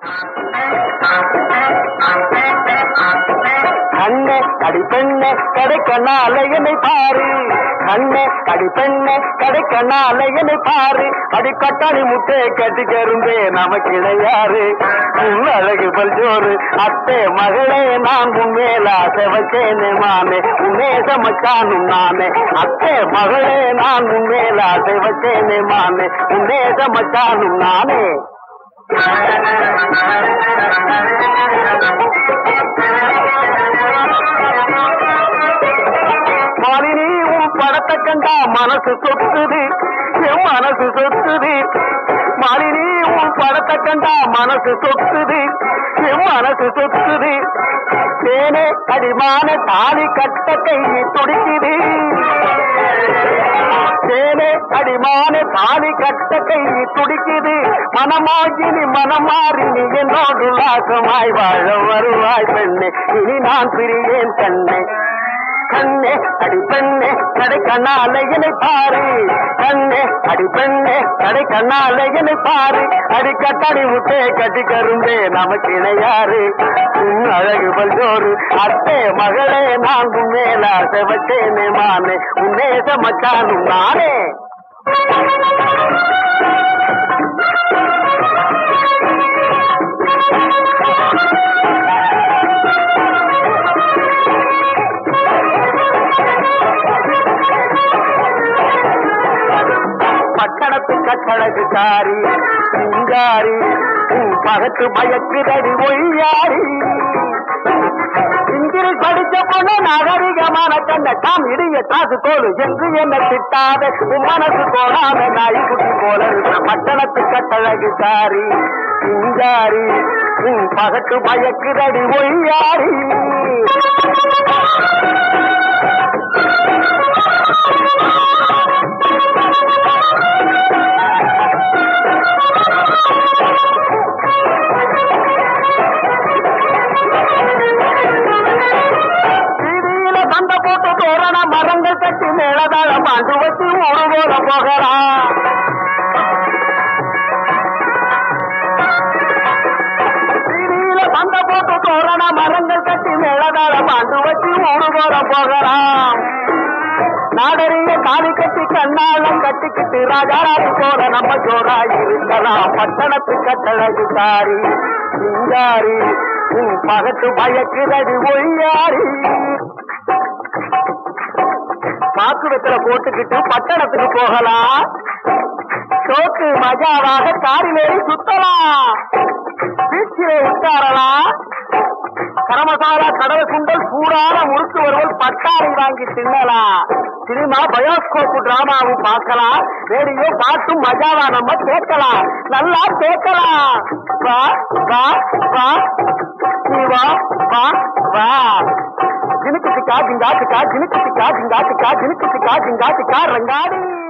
கண்ணே அடி பெண்ணே கடை கண்ணால என்னை பாரு கண்ணே அடி பெண்ணே கடை கண்ணால என்னை பாரு அடி கட்டாணி முட்டை கட்டி கரும்பே நமக்கு இணையாரு உன் அழகு பல் ஜோறு அத்தே மகளே நான் உண்மையில செவச்சேனே மானே உன்னே சமச்சானும் நானே அத்தே மகளே நான் உண்மையில செவச்சேனே மானே உன்னே சமச்சானும் நானே மாலினி உன் படத்தை கண்டா மனசு சொத்துது என் மனசு சொத்துது மாலினி உன் படத்தை கண்டா மனசு சொத்துது என் மனசு சொத்துது தேனே அடிமான தாலி கட்ட கை துடிக்குது தேனே அடிமான தாலி கட்ட கை துடிக்குது மனமாகி நீ மனமாறி நீ என்னோடு உல்லாசமாய் வாழ வருவாய் பெண்ணே இனி நான் பிரியேன் கண்ணே கண்ணே அடி பெண்ணே கடை கண்ணால என்னை பாரு கண்ணே அடி பெண்ணே கடை கண்ணால என்னை பாரு அடி கட்டடி முட்டை கட்டி கரும்பே நமக்கு இணையாரு உன் அழகு பல்ஜோறு அத்தே மகளே நான் உண்மையில செவச்சேனே மானே உன்னே சமச்சானும் நானே பட்டணத்து கட்டழகு காரி சிங்காரி உன் பகத்து மயக்குதடி ஒய்யாரி இங்கிரி படிச்ச பொண்ணு நாகரிகமான கண்ண தாம் இடிய தாசு தோடு என்று என்ன திட்டாத உன் மனசு போடாத நாய் குட்டி போல இருக்கிற பட்டணத்து கட்டழகு காரி சிங்காரி உன் பகத்து மயக்குதடி ஒய்யாரி வீதியில சந்த போட்டு தோரண மரங்கள் கட்டி மேலதாழ பாண்டு வச்சு ஊரு போல போகலாம் வீதியில சந்த போட்டு தோரண மரங்கள் கட்டி மேலதாழ பாண்டு வச்சு ஊரு போல போகலாம் நாடறிய காலி கட்டி கண்ணாலம் கட்டிக்கிட்டு ராஜாராஜி போல நம்ம ஜோரா இருக்கலாம் பட்டணத்து கட்டழகு காரி சிங்காரி உன் பகத்து பயக்குதடி ஒய்யாரி பாக்கு வெத்தல போட்டுக்கிட்டு பட்டணத்துக்கு போகலாம் சோக்கு மஜாவாக காரிலேறி சுத்தலாம் பீச்சிலே உட்காரலாம் கரமசாலா கடலை குண்டல் சூடான முறுக்கு வருவல் பட்டாரை வாங்கி தின்னலாம் சினிமா பயோஸ்கோப் டிராமாவும் பார்க்கலாம் ரேடியோ பாட்டும் மஜாவா நம்ம கேட்கலாம் நல்லா கேட்கலாம் வா வா வா நீ வா வா வா ஜினுக்கு சிக்கா ஜிங்கா சிக்கா ஜினுக்கு சிக்கா ஜிங்கா சிக்கா ஜினுக்கு சிக்கா ஜிங்கா சிக்கா ரங்காடி